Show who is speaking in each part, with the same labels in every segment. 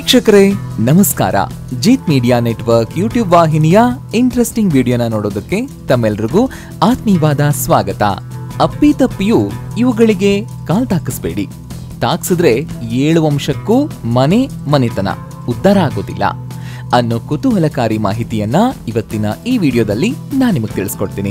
Speaker 1: ವೀಕ್ಷಕರೇ ನಮಸ್ಕಾರ Jeet media network YouTube ವಾಹಿನಿಯ ಇಂಟ್ರೆಸ್ಟಿಂಗ್ ವಿಡಿಯೋನ ನೋಡೋದಕ್ಕೆ ತಮ್ಮೆಲ್ರಿಗೂ ಆತ್ಮೀಯವಾದ ಸ್ವಾಗತ ಅಪ್ಪಿ ತಪ್ಪಿಯೂ ಇವುಗಳಿಗೆ ಕಾಲ್ ತಾಕಿಸ್ಬೇಡಿ ತಾಕ್ಸಿದ್ರೆ ಏಳು ವಂಶಕ್ಕೂ ಮನೆ ಮನೆತನ ಉದ್ಧಾರ ಆಗೋದಿಲ್ಲ ಅನ್ನೋ ಕುತೂಹಲಕಾರಿ ಮಾಹಿತಿಯನ್ನ ಇವತ್ತಿನ ಈ ವಿಡಿಯೋದಲ್ಲಿ ನಾನು ನಿಮಗೆ ತಿಳಿಸ್ಕೊಡ್ತೀನಿ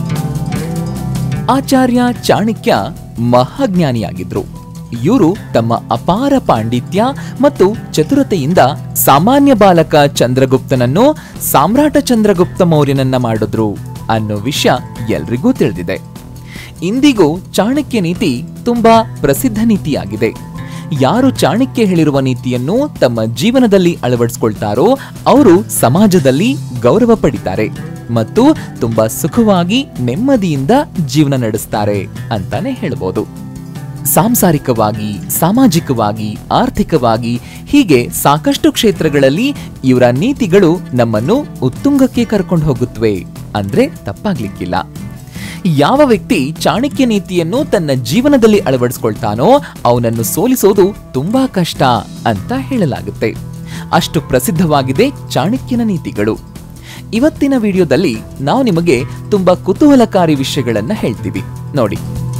Speaker 1: ಆಚಾರ್ಯ ಚಾಣಕ್ಯ ಮಹಾಜ್ಞಾನಿಯಾಗಿದ್ರು ಇವರು ತಮ್ಮ ಅಪಾರ ಪಾಂಡಿತ್ಯ ಮತ್ತು ಚತುರತೆಯಿಂದ ಸಾಮಾನ್ಯ ಬಾಲಕ ಚಂದ್ರಗುಪ್ತನನ್ನು ಸಾಮ್ರಾಟ ಚಂದ್ರಗುಪ್ತ ಮೌರ್ಯನನ್ನ ಮಾಡಿದ್ರು ಅನ್ನೋ ವಿಷಯ ಎಲ್ರಿಗೂ ತಿಳಿದಿದೆ ಇಂದಿಗೂ ಚಾಣಕ್ಯ ನೀತಿ ತುಂಬಾ ಪ್ರಸಿದ್ಧ ನೀತಿಯಾಗಿದೆ ಯಾರು ಚಾಣಕ್ಯ ಹೇಳಿರುವ ನೀತಿಯನ್ನು ತಮ್ಮ ಜೀವನದಲ್ಲಿ ಅಳವಡಿಸ್ಕೊಳ್ತಾರೋ ಅವರು ಸಮಾಜದಲ್ಲಿ ಗೌರವ ಪಡಿತಾರೆ ಮತ್ತು ತುಂಬಾ ಸುಖವಾಗಿ ನೆಮ್ಮದಿಯಿಂದ ಜೀವನ ನಡೆಸ್ತಾರೆ ಅಂತಾನೆ ಹೇಳ್ಬೋದು ಸಾಂಸಾರಿಕವಾಗಿ ಸಾಮಾಜಿಕವಾಗಿ ಆರ್ಥಿಕವಾಗಿ ಹೀಗೆ ಸಾಕಷ್ಟು ಕ್ಷೇತ್ರಗಳಲ್ಲಿ ಇವರ ನೀತಿಗಳು ನಮ್ಮನ್ನು ಉತ್ತುಂಗಕ್ಕೆ ಕರ್ಕೊಂಡು ಹೋಗುತ್ತವೆ ಅಂದ್ರೆ ತಪ್ಪಾಗ್ಲಿಕ್ಕಿಲ್ಲ ಯಾವ ವ್ಯಕ್ತಿ ಚಾಣಕ್ಯ ನೀತಿಯನ್ನು ತನ್ನ ಜೀವನದಲ್ಲಿ ಅಳವಡಿಸ್ಕೊಳ್ತಾನೋ ಅವನನ್ನು ಸೋಲಿಸೋದು ತುಂಬಾ ಕಷ್ಟ ಅಂತ ಹೇಳಲಾಗುತ್ತೆ ಅಷ್ಟು ಪ್ರಸಿದ್ಧವಾಗಿದೆ ಚಾಣಕ್ಯನ ನೀತಿಗಳು ಇವತ್ತಿನ ವಿಡಿಯೋದಲ್ಲಿ ನಾವು ನಿಮಗೆ ತುಂಬಾ ಕುತೂಹಲಕಾರಿ ವಿಷಯಗಳನ್ನ ಹೇಳ್ತೀವಿ ನೋಡಿ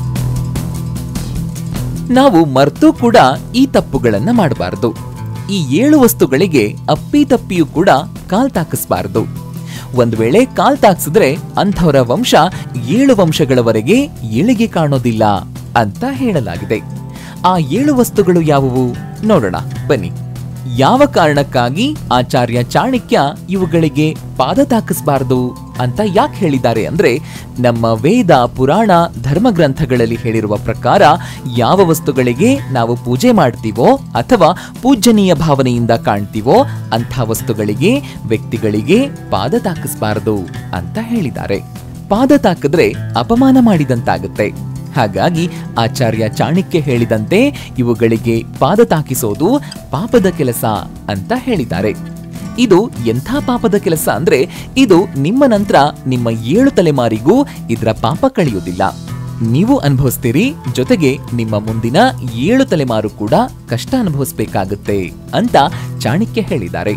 Speaker 1: ನಾವು ಮರ್ತೂ ಕೂಡ ಈ ತಪ್ಪುಗಳನ್ನ ಮಾಡಬಾರದು ಈ ಏಳು ವಸ್ತುಗಳಿಗೆ ಅಪ್ಪಿ ತಪ್ಪಿಯೂ ಕೂಡ ಕಾಲ್ ತಾಕಿಸ್ಬಾರದು ಒಂದ್ ವೇಳೆ ಕಾಲ್ ತಾಕ್ಸಿದ್ರೆ ಅಂಥವರ ವಂಶ ಏಳು ವಂಶಗಳವರೆಗೆ ಏಳಿಗೆ ಕಾಣೋದಿಲ್ಲ ಅಂತ ಹೇಳಲಾಗಿದೆ ಆ ಏಳು ವಸ್ತುಗಳು ಯಾವುವು ನೋಡೋಣ ಬನ್ನಿ ಯಾವ ಕಾರಣಕ್ಕಾಗಿ ಆಚಾರ್ಯ ಚಾಣಕ್ಯ ಇವುಗಳಿಗೆ ಪಾದ ತಾಕಿಸಬಾರದು ಅಂತ ಯಾಕೆ ಹೇಳಿದ್ದಾರೆ ಅಂದ್ರೆ ನಮ್ಮ ವೇದ ಪುರಾಣ ಧರ್ಮಗ್ರಂಥಗಳಲ್ಲಿ ಹೇಳಿರುವ ಪ್ರಕಾರ ಯಾವ ವಸ್ತುಗಳಿಗೆ ನಾವು ಪೂಜೆ ಮಾಡ್ತೀವೋ ಅಥವಾ ಪೂಜನೀಯ ಭಾವನೆಯಿಂದ ಕಾಣ್ತೀವೋ ಅಂಥ ವಸ್ತುಗಳಿಗೆ ವ್ಯಕ್ತಿಗಳಿಗೆ ಪಾದ ತಾಕಿಸಬಾರದು ಅಂತ ಹೇಳಿದ್ದಾರೆ ಪಾದ ತಾಕಿದ್ರೆ ಅಪಮಾನ ಮಾಡಿದಂತಾಗುತ್ತೆ ಹಾಗಾಗಿ ಆಚಾರ್ಯ ಚಾಣಕ್ಯ ಹೇಳಿದಂತೆ ಇವುಗಳಿಗೆ ಪಾದ ತಾಕಿಸೋದು ಪಾಪದ ಕೆಲಸ ಅಂತ ಹೇಳಿದ್ದಾರೆ ಇದು ಎಂಥ ಪಾಪದ ಕೆಲಸ ಅಂದ್ರೆ ಇದು ನಿಮ್ಮ ನಂತರ ನಿಮ್ಮ ಏಳು ತಲೆಮಾರಿಗೂ ಇದರ ಪಾಪ ಕಳೆಯುವುದಿಲ್ಲ ನೀವು ಅನುಭವಿಸ್ತೀರಿ ಜೊತೆಗೆ ನಿಮ್ಮ ಮುಂದಿನ ಏಳು ತಲೆಮಾರು ಕೂಡ ಕಷ್ಟ ಅನುಭವಿಸ್ಬೇಕಾಗುತ್ತೆ ಅಂತ ಚಾಣಕ್ಯ ಹೇಳಿದ್ದಾರೆ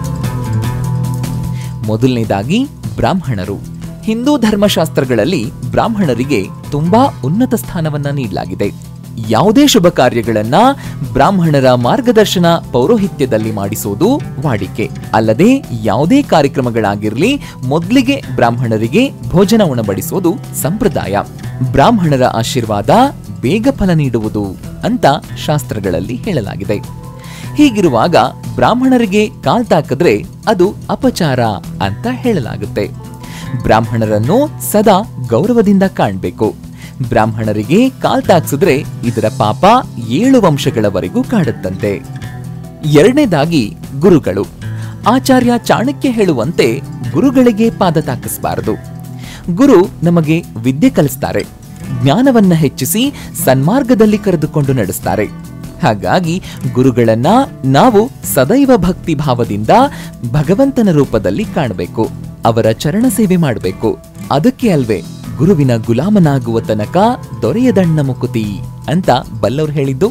Speaker 1: ಮೊದಲನೇದಾಗಿ ಬ್ರಾಹ್ಮಣರು ಹಿಂದೂ ಧರ್ಮಶಾಸ್ತ್ರಗಳಲ್ಲಿ ಬ್ರಾಹ್ಮಣರಿಗೆ ತುಂಬಾ ಉನ್ನತ ಸ್ಥಾನವನ್ನ ನೀಡಲಾಗಿದೆ ಯಾವುದೇ ಶುಭ ಕಾರ್ಯಗಳನ್ನ ಬ್ರಾಹ್ಮಣರ ಮಾರ್ಗದರ್ಶನ ಪೌರೋಹಿತ್ಯದಲ್ಲಿ ಮಾಡಿಸೋದು ವಾಡಿಕೆ ಅಲ್ಲದೆ ಯಾವುದೇ ಕಾರ್ಯಕ್ರಮಗಳಾಗಿರ್ಲಿ ಮೊದಲಿಗೆ ಬ್ರಾಹ್ಮಣರಿಗೆ ಭೋಜನ ಉಣಬಡಿಸೋದು ಸಂಪ್ರದಾಯ ಬ್ರಾಹ್ಮಣರ ಆಶೀರ್ವಾದ ಬೇಗ ಫಲ ನೀಡುವುದು ಅಂತ ಶಾಸ್ತ್ರಗಳಲ್ಲಿ ಹೇಳಲಾಗಿದೆ ಹೀಗಿರುವಾಗ ಬ್ರಾಹ್ಮಣರಿಗೆ ಕಾಲ್ ತಾಕಿದ್ರೆ ಅದು ಅಪಚಾರ ಅಂತ ಹೇಳಲಾಗುತ್ತೆ ಬ್ರಾಹ್ಮಣರನ್ನು ಸದಾ ಗೌರವದಿಂದ ಕಾಣ್ಬೇಕು ಬ್ರಾಹ್ಮಣರಿಗೆ ಕಾಲ್ ತಾಕ್ಸಿದ್ರೆ ಇದರ ಪಾಪ ಏಳು ವಂಶಗಳವರೆಗೂ ಕಾಡುತ್ತಂತೆ ಎರಡನೇದಾಗಿ ಗುರುಗಳು ಆಚಾರ್ಯ ಚಾಣಕ್ಯ ಹೇಳುವಂತೆ ಗುರುಗಳಿಗೆ ಪಾದ ತಾಕಿಸಬಾರದು ಗುರು ನಮಗೆ ವಿದ್ಯೆ ಕಲಿಸ್ತಾರೆ ಜ್ಞಾನವನ್ನ ಹೆಚ್ಚಿಸಿ ಸನ್ಮಾರ್ಗದಲ್ಲಿ ಕರೆದುಕೊಂಡು ನಡೆಸ್ತಾರೆ ಹಾಗಾಗಿ ಗುರುಗಳನ್ನ ನಾವು ಸದೈವ ಭಕ್ತಿ ಭಾವದಿಂದ ಭಗವಂತನ ರೂಪದಲ್ಲಿ ಕಾಣಬೇಕು ಅವರ ಚರಣ ಸೇವೆ ಮಾಡಬೇಕು ಅದಕ್ಕೆ ಅಲ್ವೇ ಗುರುವಿನ ಗುಲಾಮನಾಗುವ ತನಕ ದೊರೆಯದಣ್ಣ ಮುಕುತಿ ಅಂತ ಬಲ್ಲವ್ರು ಹೇಳಿದ್ದು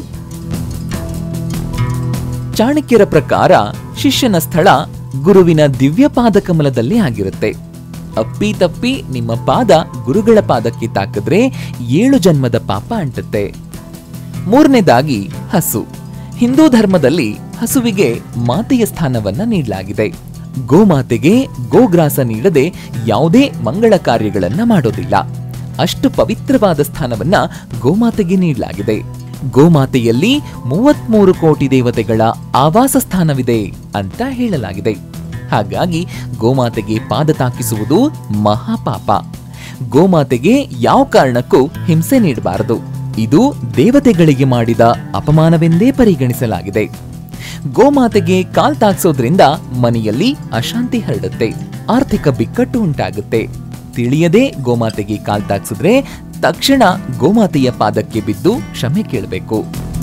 Speaker 1: ಚಾಣಕ್ಯರ ಪ್ರಕಾರ ಶಿಷ್ಯನ ಸ್ಥಳ ಗುರುವಿನ ದಿವ್ಯ ಪಾದ ಕಮಲದಲ್ಲಿ ಆಗಿರುತ್ತೆ ಅಪ್ಪಿ ತಪ್ಪಿ ನಿಮ್ಮ ಪಾದ ಗುರುಗಳ ಪಾದಕ್ಕೆ ತಾಕಿದ್ರೆ ಏಳು ಜನ್ಮದ ಪಾಪ ಅಂಟುತ್ತೆ ಮೂರನೇದಾಗಿ ಹಸು ಹಿಂದೂ ಧರ್ಮದಲ್ಲಿ ಹಸುವಿಗೆ ಮಾತೆಯ ಸ್ಥಾನವನ್ನ ನೀಡಲಾಗಿದೆ ಗೋಮಾತೆಗೆ ಗೋಗ್ರಾಸ ನೀಡದೆ ಯಾವುದೇ ಮಂಗಳ ಕಾರ್ಯಗಳನ್ನ ಮಾಡೋದಿಲ್ಲ ಅಷ್ಟು ಪವಿತ್ರವಾದ ಸ್ಥಾನವನ್ನ ಗೋಮಾತೆಗೆ ನೀಡಲಾಗಿದೆ ಗೋಮಾತೆಯಲ್ಲಿ ಮೂವತ್ಮೂರು ಕೋಟಿ ದೇವತೆಗಳ ಆವಾಸ ಸ್ಥಾನವಿದೆ ಅಂತ ಹೇಳಲಾಗಿದೆ ಹಾಗಾಗಿ ಗೋಮಾತೆಗೆ ಪಾದ ತಾಕಿಸುವುದು ಮಹಾಪಾಪ ಗೋಮಾತೆಗೆ ಯಾವ ಕಾರಣಕ್ಕೂ ಹಿಂಸೆ ನೀಡಬಾರದು ಇದು ದೇವತೆಗಳಿಗೆ ಮಾಡಿದ ಅಪಮಾನವೆಂದೇ ಪರಿಗಣಿಸಲಾಗಿದೆ ಗೋಮಾತೆಗೆ ಕಾಲ್ ತಾಕ್ಸೋದ್ರಿಂದ ಮನೆಯಲ್ಲಿ ಅಶಾಂತಿ ಹರಡುತ್ತೆ ಆರ್ಥಿಕ ಬಿಕ್ಕಟ್ಟು ಉಂಟಾಗುತ್ತೆ ತಿಳಿಯದೆ ಗೋಮಾತೆಗೆ ಕಾಲ್ ತಾಕ್ಸಿದ್ರೆ ತಕ್ಷಣ ಗೋಮಾತೆಯ ಪಾದಕ್ಕೆ ಬಿದ್ದು ಕ್ಷಮೆ ಕೇಳಬೇಕು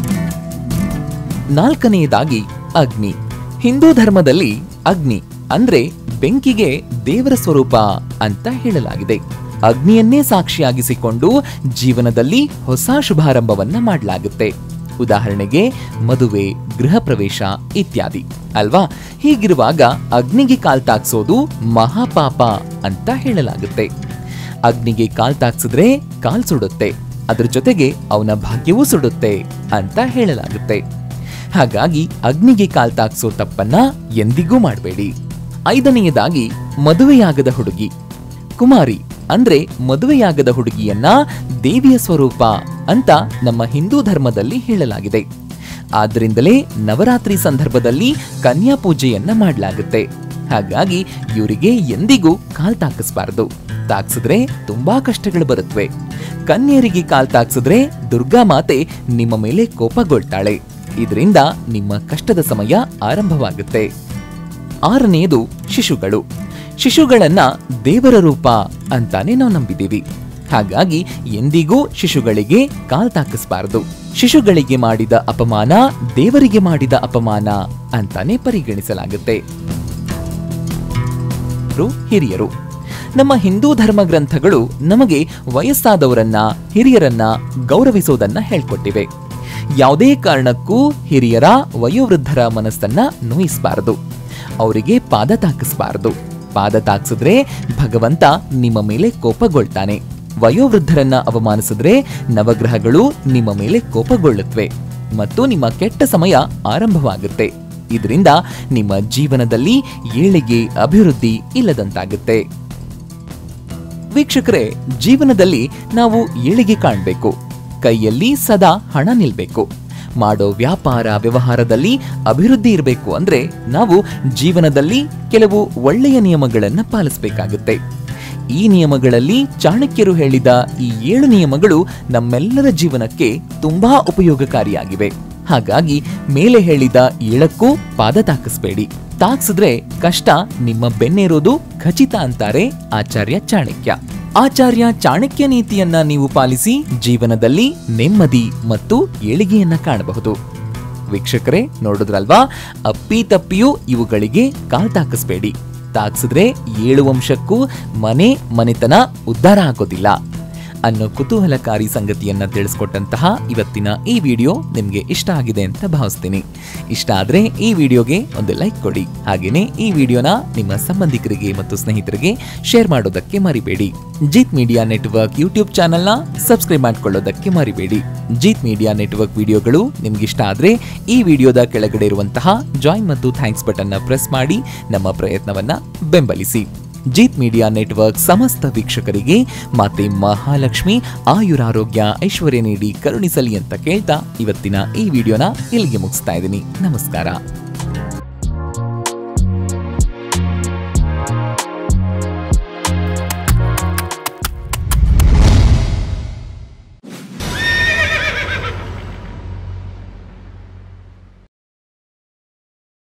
Speaker 1: ನಾಲ್ಕನೆಯದಾಗಿ ಅಗ್ನಿ ಹಿಂದೂ ಧರ್ಮದಲ್ಲಿ ಅಗ್ನಿ ಅಂದ್ರೆ ಬೆಂಕಿಗೆ ದೇವರ ಸ್ವರೂಪ ಅಂತ ಹೇಳಲಾಗಿದೆ ಅಗ್ನಿಯನ್ನೇ ಸಾಕ್ಷಿಯಾಗಿಸಿಕೊಂಡು ಜೀವನದಲ್ಲಿ ಹೊಸ ಶುಭಾರಂಭವನ್ನ ಮಾಡಲಾಗುತ್ತೆ ಉದಾಹರಣೆಗೆ ಮದುವೆ ಗೃಹ ಪ್ರವೇಶ ಇತ್ಯಾದಿ ಅಲ್ವಾ ಹೀಗಿರುವಾಗ ಅಗ್ನಿಗೆ ಕಾಲ್ ತಾಕ್ಸೋದು ಮಹಾಪಾಪ ಅಂತ ಹೇಳಲಾಗುತ್ತೆ ಅಗ್ನಿಗೆ ಕಾಲ್ ತಾಕ್ಸಿದ್ರೆ ಕಾಲ್ ಸುಡುತ್ತೆ ಅದ್ರ ಜೊತೆಗೆ ಅವನ ಭಾಗ್ಯವೂ ಸುಡುತ್ತೆ ಅಂತ ಹೇಳಲಾಗುತ್ತೆ ಹಾಗಾಗಿ ಅಗ್ನಿಗೆ ಕಾಲ್ ತಾಕ್ಸೋ ತಪ್ಪನ್ನ ಎಂದಿಗೂ ಮಾಡಬೇಡಿ ಐದನೆಯದಾಗಿ ಮದುವೆಯಾಗದ ಹುಡುಗಿ ಕುಮಾರಿ ಅಂದ್ರೆ ಮದುವೆಯಾಗದ ಹುಡುಗಿಯನ್ನ ದೇವಿಯ ಸ್ವರೂಪ ಅಂತ ನಮ್ಮ ಹಿಂದೂ ಧರ್ಮದಲ್ಲಿ ಹೇಳಲಾಗಿದೆ ಆದ್ರಿಂದಲೇ ನವರಾತ್ರಿ ಸಂದರ್ಭದಲ್ಲಿ ಕನ್ಯಾ ಪೂಜೆಯನ್ನ ಮಾಡಲಾಗುತ್ತೆ ಹಾಗಾಗಿ ಇವರಿಗೆ ಎಂದಿಗೂ ಕಾಲ್ ತಾಕಿಸ್ಬಾರ್ದು ತಾಕ್ಸಿದ್ರೆ ತುಂಬಾ ಕಷ್ಟಗಳು ಬರುತ್ತವೆ ಕನ್ಯರಿಗೆ ಕಾಲ್ ತಾಕ್ಸಿದ್ರೆ ದುರ್ಗಾ ಮಾತೆ ನಿಮ್ಮ ಮೇಲೆ ಕೋಪಗೊಳ್ತಾಳೆ ಇದರಿಂದ ನಿಮ್ಮ ಕಷ್ಟದ ಸಮಯ ಆರಂಭವಾಗುತ್ತೆ ಆರನೆಯದು ಶಿಶುಗಳು ಶಿಶುಗಳನ್ನ ದೇವರ ರೂಪ ಅಂತಾನೆ ನಾವು ನಂಬಿದ್ದೀವಿ ಹಾಗಾಗಿ ಎಂದಿಗೂ ಶಿಶುಗಳಿಗೆ ಕಾಲ್ ತಾಕಿಸಬಾರದು ಶಿಶುಗಳಿಗೆ ಮಾಡಿದ ಅಪಮಾನ ದೇವರಿಗೆ ಮಾಡಿದ ಅಪಮಾನ ಅಂತಾನೆ ಪರಿಗಣಿಸಲಾಗುತ್ತೆ ರು ಹಿರಿಯರು ನಮ್ಮ ಹಿಂದೂ ಧರ್ಮ ಗ್ರಂಥಗಳು ನಮಗೆ ವಯಸ್ಸಾದವರನ್ನ ಹಿರಿಯರನ್ನ ಗೌರವಿಸೋದನ್ನ ಹೇಳ್ಕೊಟ್ಟಿವೆ ಯಾವುದೇ ಕಾರಣಕ್ಕೂ ಹಿರಿಯರ ವಯೋವೃದ್ಧರ ಮನಸ್ಸನ್ನ ನೋಯಿಸಬಾರದು ಅವರಿಗೆ ಪಾದ ತಾಕಿಸಬಾರದು ಪಾದ ತಾಕ್ಸಿದ್ರೆ ಭಗವಂತ ನಿಮ್ಮ ಮೇಲೆ ಕೋಪಗೊಳ್ತಾನೆ ವಯೋವೃದ್ಧರನ್ನ ಅವಮಾನಿಸಿದ್ರೆ ನವಗ್ರಹಗಳು ನಿಮ್ಮ ಮೇಲೆ ಕೋಪಗೊಳ್ಳುತ್ತವೆ ಮತ್ತು ನಿಮ್ಮ ಕೆಟ್ಟ ಸಮಯ ಆರಂಭವಾಗುತ್ತೆ ಇದರಿಂದ ನಿಮ್ಮ ಜೀವನದಲ್ಲಿ ಏಳಿಗೆ ಅಭಿವೃದ್ಧಿ ಇಲ್ಲದಂತಾಗುತ್ತೆ ವೀಕ್ಷಕರೇ ಜೀವನದಲ್ಲಿ ನಾವು ಏಳಿಗೆ ಕಾಣಬೇಕು ಕೈಯಲ್ಲಿ ಸದಾ ಹಣ ನಿಲ್ಬೇಕು ಮಾಡೋ ವ್ಯಾಪಾರ ವ್ಯವಹಾರದಲ್ಲಿ ಅಭಿವೃದ್ಧಿ ಇರಬೇಕು ಅಂದ್ರೆ ನಾವು ಜೀವನದಲ್ಲಿ ಕೆಲವು ಒಳ್ಳೆಯ ನಿಯಮಗಳನ್ನ ಪಾಲಿಸಬೇಕಾಗುತ್ತೆ ಈ ನಿಯಮಗಳಲ್ಲಿ ಚಾಣಕ್ಯರು ಹೇಳಿದ ಈ ಏಳು ನಿಯಮಗಳು ನಮ್ಮೆಲ್ಲರ ಜೀವನಕ್ಕೆ ತುಂಬಾ ಉಪಯೋಗಕಾರಿಯಾಗಿವೆ ಹಾಗಾಗಿ ಮೇಲೆ ಹೇಳಿದ ಏಳಕ್ಕೂ ಪಾದ ತಾಕಿಸ್ಬೇಡಿ ತಾಕ್ಸಿದ್ರೆ ಕಷ್ಟ ನಿಮ್ಮ ಬೆನ್ನೇರೋದು ಖಚಿತ ಅಂತಾರೆ ಆಚಾರ್ಯ ಚಾಣಕ್ಯ ಆಚಾರ್ಯ ಚಾಣಕ್ಯ ನೀತಿಯನ್ನ ನೀವು ಪಾಲಿಸಿ ಜೀವನದಲ್ಲಿ ನೆಮ್ಮದಿ ಮತ್ತು ಏಳಿಗೆಯನ್ನ ಕಾಣಬಹುದು ವೀಕ್ಷಕರೇ ನೋಡಿದ್ರಲ್ವಾ ಅಪ್ಪಿ ತಪ್ಪಿಯೂ ಇವುಗಳಿಗೆ ಕಾಲ್ ತಾಕಿಸ್ಬೇಡಿ ತಾಕ್ಸಿದ್ರೆ ಏಳು ವಂಶಕ್ಕೂ ಮನೆ ಮನೆತನ ಉದ್ಧಾರ ಆಗೋದಿಲ್ಲ ಅನ್ನೋ ಕುತೂಹಲಕಾರಿ ಸಂಗತಿಯನ್ನ ತಿಳಿಸ್ಕೊಟ್ಟಂತಹ ಇವತ್ತಿನ ಈ ವಿಡಿಯೋ ನಿಮ್ಗೆ ಇಷ್ಟ ಆಗಿದೆ ಅಂತ ಭಾವಿಸ್ತೀನಿ ಇಷ್ಟ ಆದ್ರೆ ಈ ವಿಡಿಯೋಗೆ ಒಂದು ಲೈಕ್ ಕೊಡಿ ಹಾಗೇನೆ ಈ ವಿಡಿಯೋನ ನಿಮ್ಮ ಸಂಬಂಧಿಕರಿಗೆ ಮತ್ತು ಸ್ನೇಹಿತರಿಗೆ ಶೇರ್ ಮಾಡೋದಕ್ಕೆ ಮರಿಬೇಡಿ ಜೀತ್ ಮೀಡಿಯಾ ನೆಟ್ವರ್ಕ್ ಯೂಟ್ಯೂಬ್ ಚಾನೆಲ್ನ ಸಬ್ಸ್ಕ್ರೈಬ್ ಮಾಡ್ಕೊಳ್ಳೋದಕ್ಕೆ ಮರಿಬೇಡಿ ಜೀತ್ ಮೀಡಿಯಾ ನೆಟ್ವರ್ಕ್ ವಿಡಿಯೋಗಳು ನಿಮ್ಗೆ ಇಷ್ಟ ಆದ್ರೆ ಈ ವಿಡಿಯೋದ ಕೆಳಗಡೆ ಇರುವಂತಹ ಜಾಯಿನ್ ಮತ್ತು ಥ್ಯಾಂಕ್ಸ್ ಬಟನ್ನ ಪ್ರೆಸ್ ಮಾಡಿ ನಮ್ಮ ಪ್ರಯತ್ನವನ್ನ ಬೆಂಬಲಿಸಿ ಜೀತ್ ಮೀಡಿಯಾ ನೆಟ್ವರ್ಕ್ ಸಮಸ್ತ ವೀಕ್ಷಕರಿಗೆ ಮಾತೆ ಮಹಾಲಕ್ಷ್ಮಿ ಆಯುರಾರೋಗ್ಯ ಐಶ್ವರ್ಯ ನೀಡಿ ಕರುಣಿಸಲಿ ಅಂತ ಕೇಳ್ತಾ ಇವತ್ತಿನ ಈ ವಿಡಿಯೋನ ಇಲ್ಲಿಗೆ ಮುಗಿಸ್ತಾ ಇದ್ದೀನಿ ನಮಸ್ಕಾರ